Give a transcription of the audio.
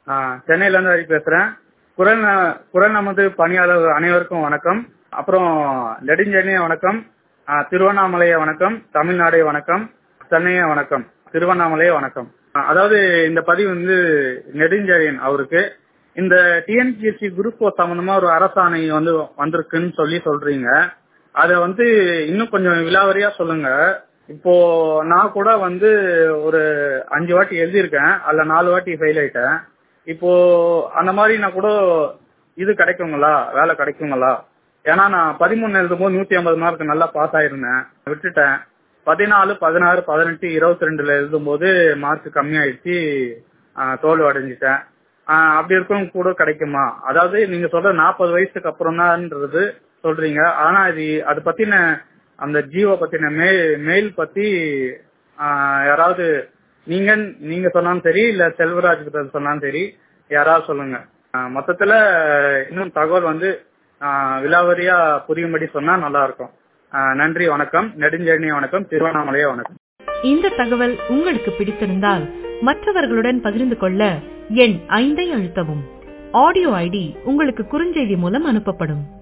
சென்னையில இருந்து ஹரி பேசுறேன் குரல் ந- குரல் நமது பணியாளர் அனைவருக்கும் வணக்கம் அப்புறம் நெடுஞ்சென்னைய வணக்கம் ஆ, திருவண்ணாமலைய வணக்கம் தமிழ்நாடே வணக்கம் சென்னைய வணக்கம் திருவண்ணாமலைய வணக்கம் ஆ, அதாவது இந்த பதிவு வந்து நெடுஞ்செழியன் அவருக்கு இந்த டிஎன்பிஎஸ்சி குரூப் சம்பந்தமா ஒரு அரசாணை வந்து வந்திருக்குன்னு சொல்லி சொல்றீங்க அத வந்து இன்னும் கொஞ்சம் விலாவரியா சொல்லுங்க இப்போ நான் கூட வந்து ஒரு அஞ்சு வாட்டி எழுதியிருக்கேன் அதுல நாலு வாட்டி ஃபெயில் ஆயிட்டேன் இப்போ அந்த மாதிரி நான் கூட இது கிடைக்குங்களா வேலை கிடைக்குங்களா ஏன்னா நான் பதிமூணு எழுதும்போது நூத்தி ஐம்பது மார்க் நல்லா பாஸ் ஆயிருந்தேன் விட்டுட்டேன் பதினாலு பதினாறு பதினெட்டு இருபத்தி ரெண்டுல எழுதும்போது மார்க் கம்மியாயிடுச்சு ஆஹ் தோல்வி அடைஞ்சிட்டேன் ஆஹ் அப்படி இருக்கும் கூட கிடைக்குமா அதாவது நீங்க சொல்ற நாற்பது வயசுக்கு அப்புறம் தான்ன்றது சொல்றீங்க ஆனா இது அது பத்தின அந்த ஜீவோ பத்தின மே மெயில் பத்தி ஆஹ் யாராவது நீங்க நீங்க சொன்னாலும் சரி இல்ல செல்வராஜ் கிட்ட சொன்னாலும் சரி யாராவது சொல்லுங்க ஆஹ் மொத்தத்துல இன்னும் தகவல் வந்து ஆஹ் விலாவரியா புரியும்படி சொன்னா நல்லா இருக்கும் ஆஹ் நன்றி வணக்கம் நெடுஞ்செழினி வணக்கம் திருவண்ணாமலையே வணக்கம் இந்த தகவல் உங்களுக்கு பிடித்திருந்தால் மற்றவர்களுடன் பகிர்ந்து கொள்ள எண் ஐந்தை அழுத்தவும் ஆடியோ ஐடி உங்களுக்கு குறுஞ்செய்தி மூலம் அனுப்பப்படும்